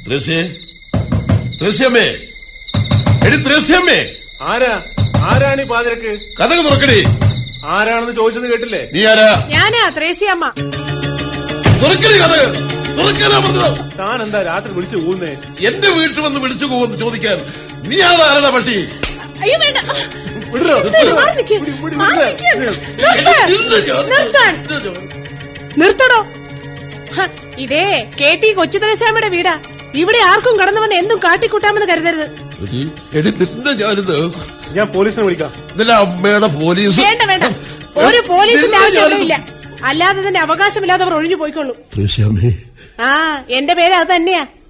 ത്രേസ്യേ ത്രേസ്യമ്മേ എടി ത്രേസ്യമ്മേ ആരാ ആരാണ് ഈ പാതിരക്ക് കഥക തുറക്കടി ആരാണെന്ന് ചോദിച്ചത് കേട്ടില്ലേ നീ ആരാ ഞാനാ ത്രേസ്യമ്മ തുറക്കടി കഥക തുറക്കാനാ പറഞ്ഞത് താൻ എന്താ രാത്രി വിളിച്ചു പോകുന്നേ എന്റെ വീട്ടിൽ വന്ന് വിളിച്ചു പോകുമെന്ന് ചോദിക്കാൻ നീ ആരാടാ പട്ടി അയ്യോ വേണ്ട വിടരോ? നിർത്ത്, മാറി നിക്ക്. വിട്, വിട്, മാറി വിട്. നിക്ക്. വിട്. നിർത്ത്. ഇല്ല, ഞാൻ- നിർത്താൻ. ഇല്ല, ഞാൻ- നിർത്തടോ ഹ, ഇതേ കെ ടി കൊച്ചു ത്രേസ്യാമ്മയുടെ വീടാ ഇവിടെ ആർക്കും കടന്നു വന്ന് എന്തും കാട്ടിക്കൂട്ടാമെന്ന് കരുതരുത് എടി, എടി നിന്നെ ഞാനിത് ഞാൻ പോലീസിനെ വിളിക്കാം നിന്റെ അമ്മയുടെ പോലീസ് വേണ്ട വേണ്ട ഒരു പോലീസിന്റെ നിന്നെ ആവശ്യമൊന്നുമില്ല ഞാനിത് അല്ലാതെ തന്നെ അവകാശമില്ലാത്തവർ ഒഴിഞ്ഞു പോയിക്കൊള്ളൂ ത്രേസ്യാമ്മേ ആ എന്റെ പേര് അത് തന്നെയാ